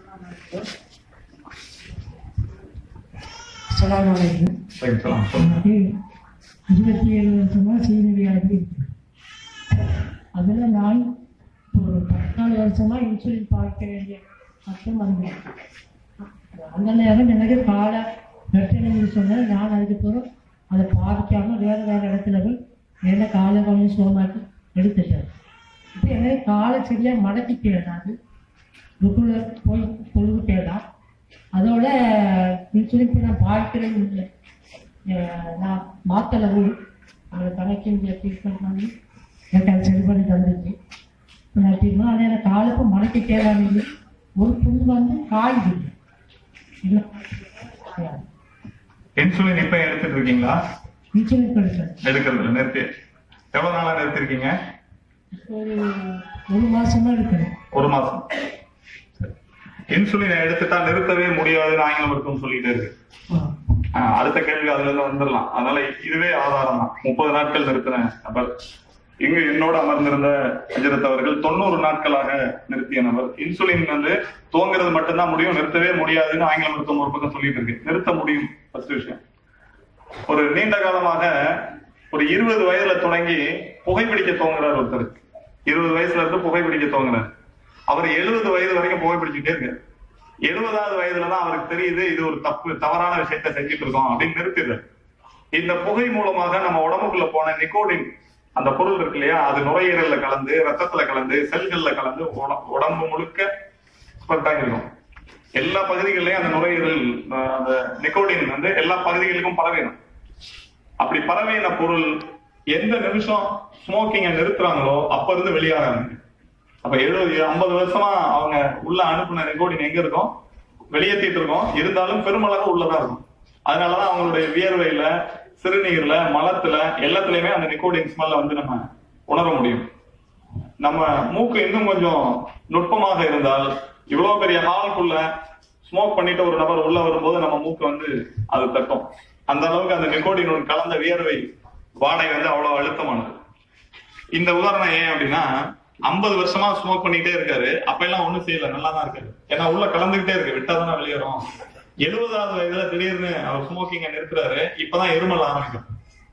அஸ்ஸலாமு அலைக்கும் சரி சொல்லலாம் எனக்கு இருபத்தி ஏழு வருஷமா சீனியாகி இருக்கு அதில் நான் ஒரு பதினாலு வருஷமா இன்சுலின் பார்க்க வேண்டிய மட்டும் வந்தேன் அந்த நேரம் எனக்கு கால பிரச்சனைன்னு சொன்னேன் நான் அதுக்கப்புறம் அதை பாதிக்காம வேறு வேறு இடத்துல போய் என்ன காலை கொஞ்சம் சோமாக்கி எடுத்துட்டேன் இப்போ எனக்கு காலை சரியாக மடக்கி கேடாது ருக்குல போய் பொழுது கேடா அதோட இன்சுலின் இப்போ நான் பார்க்கிறது இல்லை அஹ் நான் மாத்தலை போய் அந்த கணக்கு இங்கே ட்ரீட்மெண்ட் பண்ணி எனக்கு அது சரி பண்ணி தந்துச்சு இப்போ நான் ட்ரீட்மெண்ட் ஆனால் எனக்கு காலுக்கு மடக்கி கேடாது ஒரு புண் வந்து காயுது இல்லை இன்சுலின் இப்ப எடுத்துட்டு இருக்கீங்களா இன்சுலின் கொடுத்தேன் எடுக்கிறது நிறுத்தி எவ்வளவு நாளா நிறுத்திருக்கீங்க ஒரு ஒரு மாசமா இருக்கிறேன் ஒரு மாசம் இன்சுலினை எடுத்துட்டா நிறுத்தவே முடியாதுன்னு ஆங்கில மருத்துவம் சொல்லிட்டே இருக்கு ஆஹ் அடுத்த கேள்வி அதுல இருந்து வந்துடலாம் அதனால இதுவே ஆதாரம் தான் முப்பது நாட்கள் நிறுத்தின நபர் இங்கு என்னோட அமர்ந்திருந்த அஜரத் அவர்கள் தொண்ணூறு நாட்களாக நிறுத்திய நபர் இன்சுலின் வந்து துவங்குறது மட்டும்தான் முடியும் நிறுத்தவே முடியாதுன்னு ஆங்கில மருத்துவம் ஒரு பக்கம் சொல்லிட்டு இருக்கு நிறுத்த முடியும் ஃபர்ஸ்ட் விஷயம் ஒரு நீண்ட காலமாக ஒரு இருபது வயதுல தொடங்கி புகைப்பிடிக்க துவங்குறார் ஒருத்தர் இருபது வயசுல இருந்து புகைப்பிடிக்க துவங்குறார் அவர் எழுபது வயது வரைக்கும் புகைப்பிடிச்சுட்டே இருக்காரு எழுபதாவது வயதுல தான் அவருக்கு தெரியுது இது ஒரு தப்பு தவறான விஷயத்த செஞ்சுட்டு இருக்கோம் அப்படின்னு நிறுத்திடுறாரு இந்த புகை மூலமாக நம்ம உடம்புக்குள்ள போன நிக்கோடின் அந்த பொருள் இருக்கு இல்லையா அது நுரையீரல்ல கலந்து ரத்தத்துல கலந்து செல்கள்ல கலந்து உட- உடம்பு முழுக்க ஸ்ப்ரெட் ஆகிருக்கும் எல்லா பகுதிகளிலையும் அந்த நுரையீரல் அஹ், அந்த நிக்கோடின் வந்து எல்லா பகுதிகளுக்கும் பரவிடும் அப்படி பரவின பொருள் எந்த நிமிஷம் ஸ்மோக்கிங்க நிறுத்துறாங்களோ அப்ப இருந்து வெளியாக ஆரம்பிக்கும் அப்ப எழுபது ஐம்பது வருஷமா அவங்க உள்ள அனுப்புன நிக்கோடின் எங்க இருக்கும் வெளியேற்றிட்டு இருக்கோம் இருந்தாலும் பெருமளவு உள்ளதா இருக்கும் அதனாலதான் அவங்களுடைய வியர்வையில சிறுநீர்ல மலத்துல எல்லாத்துலயுமே அந்த நிக்கோடின் ஸ்மெல்ல வந்து நம்ம உணர முடியும் நம்ம மூக்கு இன்னும் கொஞ்சம் நுட்பமாக இருந்தால் இவ்வளவு பெரிய ஹாலுக்குள்ள ஸ்மோக் பண்ணிட்டு ஒரு நபர் உள்ள வரும்போது நம்ம மூக்கு வந்து அது தட்டும் அந்த அளவுக்கு அந்த நிக்கோடினுடன் கலந்த வியர்வை வாடை வந்து அவ்வளவு அழுத்தமானது இந்த உதாரணம் ஏன் அப்படின்னா ஐம்பது வருஷமா ஸ்மோக் பண்ணிட்டே இருக்காரு அப்ப எல்லாம் ஒண்ணும் செய்யல நல்லா தான் இருக்காரு ஏன்னா உள்ள கலந்துகிட்டே இருக்கு விட்டாதானே வெளியேறும் எழுபதாவது வயதுல திடீர்னு அவர் ஸ்மோக்கிங்க நிறுத்துறாரு இப்பதான் இருமல் ஆரம்பிக்கும்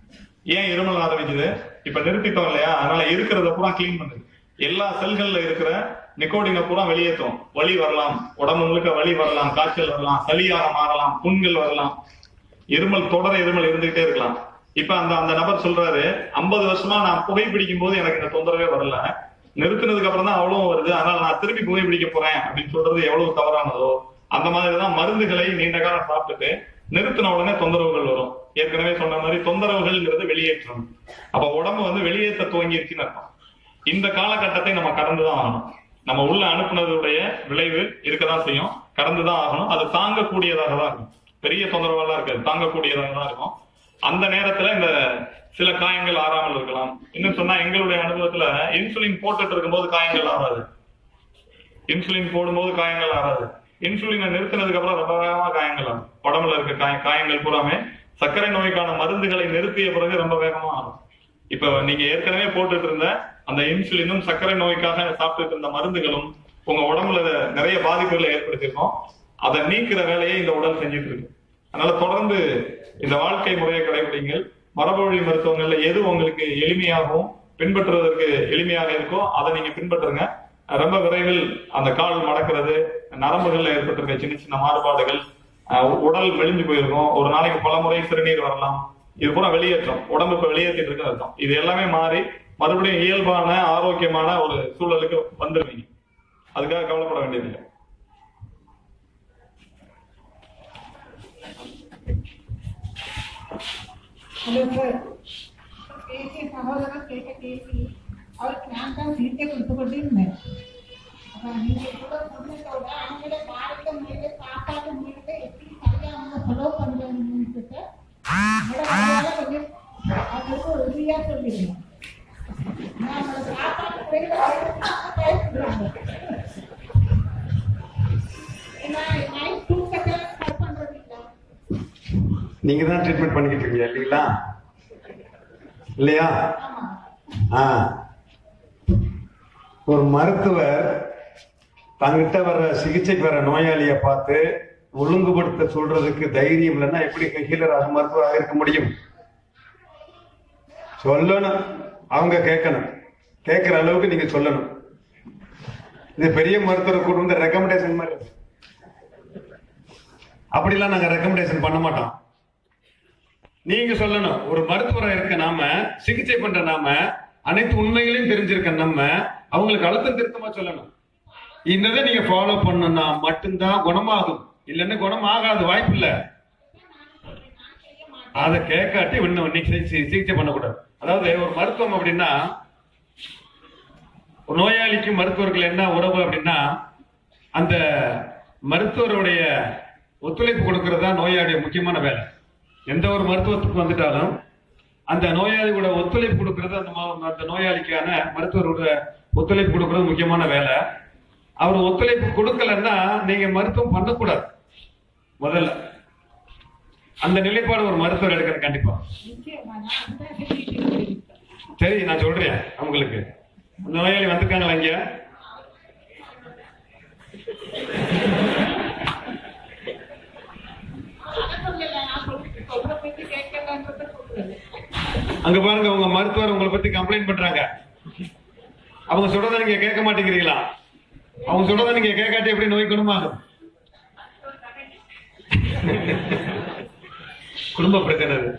ஏன் இருமல் ஆரம்பிக்குது இப்ப நிறுத்திட்டோம் இல்லையா அதனால இருக்கிறத பூரா கிளீன் பண்ணுது எல்லா செல்கள்ல இருக்கிற நிக்கோடினை பூரா வெளியேற்றும் வலி வரலாம் உடம்பு முழுக்க வலி வரலாம் காய்ச்சல் வரலாம் சளியாக மாறலாம் புண்கள் வரலாம் இருமல் தொடர இருமல் இருந்துகிட்டே இருக்கலாம் இப்ப அந்த அந்த நபர் சொல்றாரு ஐம்பது வருஷமா நான் புகைப்பிடிக்கும் போது எனக்கு இந்த தொந்தரவே வரல நிறுத்தினதுக்கு அப்புறம் தான் அவ்வளவு வருது அதனால நான் திருப்பி புகைப்பிடிக்க போறேன் அப்படின்னு சொல்றது எவ்வளவு தவறானதோ அந்த மாதிரிதான் மருந்துகளை நீண்ட காலம் சாப்பிட்டுட்டு நிறுத்தின உடனே தொந்தரவுகள் வரும் ஏற்கனவே சொன்ன மாதிரி தொந்தரவுகள்ங்கிறது வெளியேற்றம் அப்ப உடம்பு வந்து வெளியேற்ற துவங்கிருச்சுன்னு அர்த்தம் இந்த காலகட்டத்தை நம்ம கடந்துதான் ஆகணும் நம்ம உள்ள அனுப்புனதுடைய விளைவு இருக்கதான் செய்யும் கடந்துதான் ஆகணும் அது தாங்கக்கூடியதாக தான் இருக்கும் பெரிய தொந்தரவெல்லாம் இருக்காது தாங்கக்கூடியதாக தான் இருக்கும் அந்த நேரத்துல இந்த சில காயங்கள் ஆறாமல் இருக்கலாம் இன்னும் சொன்னா எங்களுடைய அனுபவத்துல இன்சுலின் போட்டுட்டு இருக்கும்போது காயங்கள் ஆறாது இன்சுலின் போடும்போது காயங்கள் ஆறாது இன்சுலினை நிறுத்தினதுக்கு அப்புறம் ரொம்ப வேகமா காயங்கள் ஆகும் உடம்புல இருக்க காய காயங்கள் பூராமே சர்க்கரை நோய்க்கான மருந்துகளை நிறுத்திய பிறகு ரொம்ப வேகமா ஆகும் இப்ப நீங்க ஏற்கனவே போட்டுட்டு இருந்த அந்த இன்சுலினும் சர்க்கரை நோய்க்காக சாப்பிட்டுட்டு இருந்த மருந்துகளும் உங்க உடம்புல நிறைய பாதிப்புகளை ஏற்படுத்தியிருக்கோம் அதை நீக்கிற வேலையை இந்த உடல் செஞ்சுட்டு இருக்கு அதனால தொடர்ந்து இந்த வாழ்க்கை முறையை கடைபிடிங்கள் மரபுவழி மருத்துவங்கள்ல எது உங்களுக்கு எளிமையாகவும் பின்பற்றுவதற்கு எளிமையாக இருக்கோ அதை நீங்க பின்பற்றுங்க ரொம்ப விரைவில் அந்த கால் மடக்கிறது நரம்புகள்ல ஏற்பட்டிருக்க சின்ன சின்ன மாறுபாடுகள் அஹ் உடல் மெலிஞ்சு போயிருக்கும் ஒரு நாளைக்கு பல முறை சிறுநீர் வரலாம் இது பூரா வெளியேற்றம் உடம்பு இப்ப வெளியேற்றிட்டு இருக்கு அர்த்தம் இது எல்லாமே மாறி மறுபடியும் இயல்பான ஆரோக்கியமான ஒரு சூழலுக்கு வந்துருவீங்க அதுக்காக கவலைப்பட வேண்டியதில்லை ஹலோ சார் பேசிய சகோதரர் கேட்ட கேள்வி அவருக்கு நான் தான் சிகிச்சை கொடுத்து கொண்டிருந்தேன் அப்ப நீங்க கூட சொன்னதோட அவங்களோட வாழ்க்கை முறையில சாப்பாட்டு முறையில எப்படி சரியா அவங்க ஃபாலோ பண்றதுன்னு சார் உங்களோட வாயால கொஞ்சம் அவங்களுக்கு உறுதியா சொல்லிடுங்க நான் அவங்களோட சாப்பாட்டு முறையில பயப்படுறாங்க ஏன்னா நைட் தூக்கத்தை சரி பண்றது இல்லை நீங்க தான் ட்ரீட்மெண்ட் பண்ணிக்கிட்டு இருக்கீங்க இல்லைங்களா இல்லையா ஆமா ஆ ஒரு மருத்துவர் தங்கிட்ட வர சிகிச்சைக்கு வர நோயாளியை பார்த்து ஒழுங்குபடுத்த சொல்றதுக்கு தைரியம் இல்லைன்னா எப்படி ஹீலராக மருத்துவராக இருக்க முடியும் சொல்லணும் அவங்க கேட்கணும் கேட்கிற அளவுக்கு நீங்க சொல்லணும் இது பெரிய மருத்துவரை கூட்டு வந்து ரெக்கமெண்டேஷன் மாதிரி இருக்கு. அப்படிலாம் நாங்க ரெக்கமெண்டேஷன் பண்ண மாட்டோம் நீங்க சொல்லணும் ஒரு மருத்துவரா இருக்க நாம சிகிச்சை பண்ற நாம அனைத்து உண்மைகளையும் தெரிஞ்சிருக்க நம்ம அவங்களுக்கு அழுத்தம் திருத்தமா சொல்லணும் இதை நீங்க ஃபாலோ பண்ணணும்னா மட்டும்தான் குணமாகும் இல்லைன்னா குணமாகாது வாய்ப்பு இல்ல அதை கேட்காட்டி இன்னும் இன்னைக்கு சி- சிகிச்சை பண்ணக்கூடாது அதாவது ஒரு மருத்துவம் அப்படின்னா ஒரு நோயாளிக்கு மருத்துவர்கள் என்ன உறவு அப்படின்னா அந்த மருத்துவருடைய ஒத்துழைப்பு கொடுக்கறது தான் நோயாளிய முக்கியமான வேலை எந்த ஒரு மருத்துவத்துக்கு வந்துட்டாலும் அந்த நோயாளியோட ஒத்துழைப்பு கொடுக்கறது அந்த ம- அந்த நோயாளிக்கான மருத்துவரோட ஒத்துழைப்பு கொடுக்கறது முக்கியமான வேலை அவர் ஒத்துழைப்பு கொடுக்கலன்னா நீங்க மருத்துவம் பண்ணக்கூடாது முதல்ல அந்த நிலைப்பாடு ஒரு மருத்துவர் எடுக்கிறது கண்டிப்பா நிச்சயமா நான் அதுதான் சொல்லிட்டு சரி நான் சொல்றேன் உங்களுக்கு அந்த நோயாளி வந்திருக்காங்களா இங்க அங்க பாருங்க உங்க மருத்துவர் உங்களை பத்தி கம்ப்ளைண்ட் பண்றாங்க அவங்க சொல்றத நீங்க கேட்க மாட்டேங்கிறீங்களா அவங்க சொல்றத நீங்க கேட்காட்டி எப்படி நோய் குணமாகும் குடும்ப பிரச்சனை அது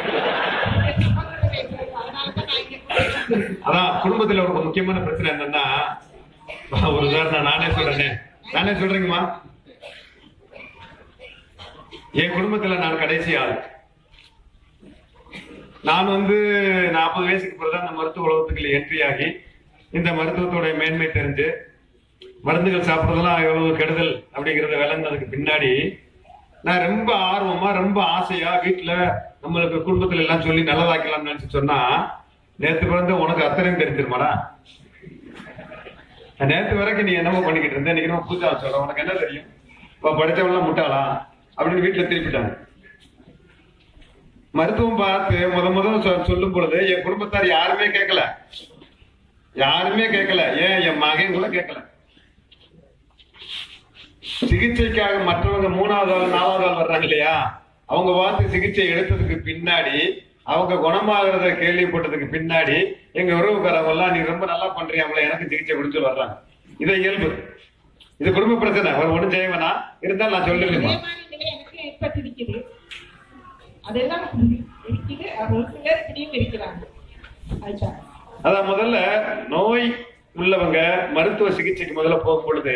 அதான் குடும்பத்துல ஒரு முக்கியமான பிரச்சனை என்னன்னா ஒரு உதாரணம் நானே சொல்றேனே நானே சொல்றேங்கம்மா என் குடும்பத்துல நான் கடைசி ஆள் நான் வந்து நாற்பது வயசுக்கு பிறகு அந்த மருத்துவ உலகத்துக்குள்ள என்ட்ரி ஆகி இந்த மருத்துவத்தோட மேன்மை தெரிஞ்சு மருந்துகள் சாப்பிடுறதெல்லாம் எவ்வளவு கெடுதல் அப்படிங்கறத விளங்குனதுக்கு பின்னாடி நான் ரொம்ப ஆர்வமா ரொம்ப ஆசையா வீட்டுல நம்மளுக்கு குடும்பத்துல எல்லாம் சொல்லி நல்லதாக்கலாம்னு நினைச்சு சொன்னா நேத்து பிறந்த உனக்கு அத்தனையும் தெரிஞ்சிருமாடா நேத்து வரைக்கும் நீ என்னமோ பண்ணிக்கிட்டு இருந்த இன்னைக்கு நம்ம பூஜா சொல்ற உனக்கு என்ன தெரியும் இப்ப படிச்சவெல்லாம் முட்டாளா அப்படின்னு வீட்டுல திருப்பிட்டாங்க மருத்துவம் பார்த்து முத முதல்ல சொ- சொல்லும் பொழுது என் குடும்பத்தார் யாருமே கேட்கல யாருமே கேட்கல ஏன் என் மகன் கூட கேட்கல சிகிச்சைக்காக மற்றவங்க மூணாவது ஆள் நாலாவது ஆள் வர்றாங்க இல்லையா அவங்க பார்த்து சிகிச்சை எடுத்ததுக்கு பின்னாடி அவங்க குணமாகறத கேள்விப்பட்டதுக்கு பின்னாடி எங்க உறவுக்காரங்க எல்லாம் நீ ரொம்ப நல்லா பண்றியாங்களே எனக்கு சிகிச்சை கொடுத்து வர்றாங்க இது இயல்பு இது குடும்ப பிரச்சனை அவர் ஒண்ணும் செய்ய வேணாம் இருந்தாலும் நான் சொல்லிருக்கேன் எனக்கு இப்ப இருக்குது அதெல்லாம் இருக்குது அது ஒரு சிலர் இப்படியும் இருக்கிறாங்க அதுதான் அதான் முதல்ல நோய் உள்ளவங்க மருத்துவ சிகிச்சைக்கு முதல்ல போகும் பொழுது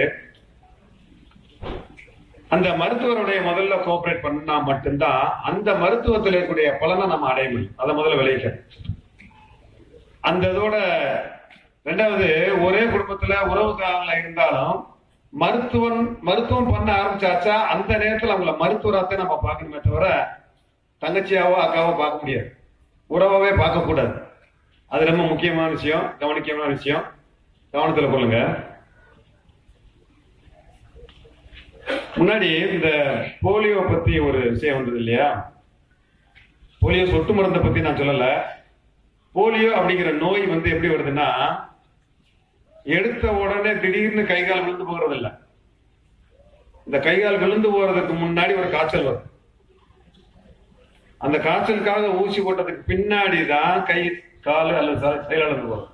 அந்த மருத்துவருடைய முதல்ல கோஆபரேட் பண்ணா மட்டும்தான் அந்த மருத்துவத்தில் இருக்கக்கூடிய பலனை நம்ம அடைய முடியும் அதை முதல்ல விளைவிக்கணும் அந்த இதோட ரெண்டாவது ஒரே குடும்பத்துல உறவுக்காரங்களா இருந்தாலும் மருத்துவன் மருத்துவம் பண்ண ஆரம்பிச்சாச்சா அந்த நேரத்துல அவங்கள மருத்துவராத்தான் நம்ம பார்க்கணுமே தவிர தங்கச்சியாவோ அக்காவோ பார்க்க முடியாது உறவாவே பார்க்க கூடாது அது ரொம்ப முக்கியமான விஷயம் கவனிக்கமான விஷயம் கவனத்துல கொள்ளுங்க முன்னாடி இந்த போலியோ பத்தி ஒரு விஷயம் வந்தது இல்லையா போலியோ சொட்டு மருந்தை பத்தி நான் சொல்லல போலியோ அப்படிங்கிற நோய் வந்து எப்படி வருதுன்னா எடுத்த உடனே திடீர்னு கை கால் விழுந்து போகிறது இல்ல இந்த கை கால் விழுந்து போறதுக்கு முன்னாடி ஒரு காய்ச்சல் வரும் அந்த காய்ச்சலுக்காக ஊசி போட்டதுக்கு பின்னாடி தான் கை கால் அல்லது ச- செயலிழந்து போகும்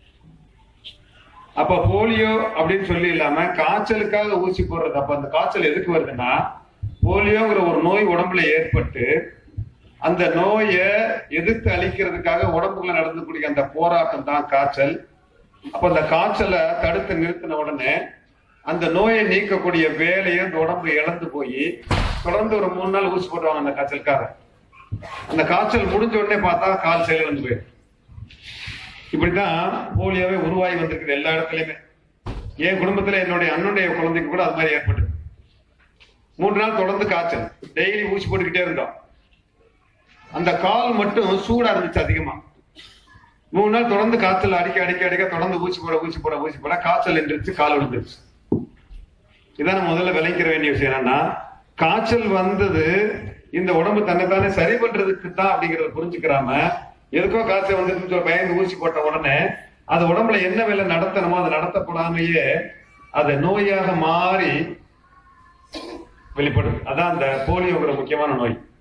அப்ப போலியோ அப்படின்னு சொல்லி இல்லாம காய்ச்சலுக்காக ஊசி போடுறது அப்ப அந்த காய்ச்சல் எதுக்கு வருதுன்னா போலியோங்கிற ஒரு நோய் உடம்புல ஏற்பட்டு அந்த நோயை எதிர்த்து அழிக்கிறதுக்காக உடம்புல நடந்துக்கூடிய அந்த போராட்டம் தான் காய்ச்சல் அப்ப அந்த காய்ச்சலை தடுத்து நிறுத்தின உடனே அந்த நோயை நீக்கக்கூடிய வேலையை அந்த உடம்பு இழந்து போய் தொடர்ந்து ஒரு மூணு நாள் ஊசி போடுவாங்க அந்த காய்ச்சலுக்காக அந்த காய்ச்சல் முடிஞ்ச உடனே பார்த்தா கால் செயலிழந்து போயிடும் இப்படிதான் போலியோவே உருவாகி வந்திருக்குது எல்லா இடத்துலயுமே என் குடும்பத்துல என்னுடைய அண்ணனுடைய குழந்தைக்கு கூட அது மாதிரி ஏற்பட்டது மூன்று நாள் தொடர்ந்து காய்ச்சல் டெய்லி ஊசி போட்டுக்கிட்டே இருந்தோம் அந்த கால் மட்டும் சூடா இருந்துச்சு அதிகமா மூணு நாள் தொடர்ந்து காய்ச்சல் அடிக்க அடிக்க அடிக்க தொடர்ந்து ஊசி போட ஊசி போட ஊசி போட காய்ச்சல் நின்றுச்சு கால் விழுந்துருச்சு இதான் நம்ம முதல்ல விளைக்கிற வேண்டிய விஷயம் என்னன்னா காய்ச்சல் வந்தது இந்த உடம்பு தன்னைத்தானே சரி பண்றதுக்கு தான் அப்படிங்கறத புரிஞ்சுக்கிறாம எதுக்கோ காய்ச்சல் வந்துருச்சுன்னு சொல்லி பயந்து ஊசி போட்ட உடனே அது உடம்புல என்ன வேலை நடத்தணுமோ அது நடத்தப்படாமையே அது நோயாக மாறி வெளிப்படுது அதான் அந்த போலியோங்கிற முக்கியமான நோய்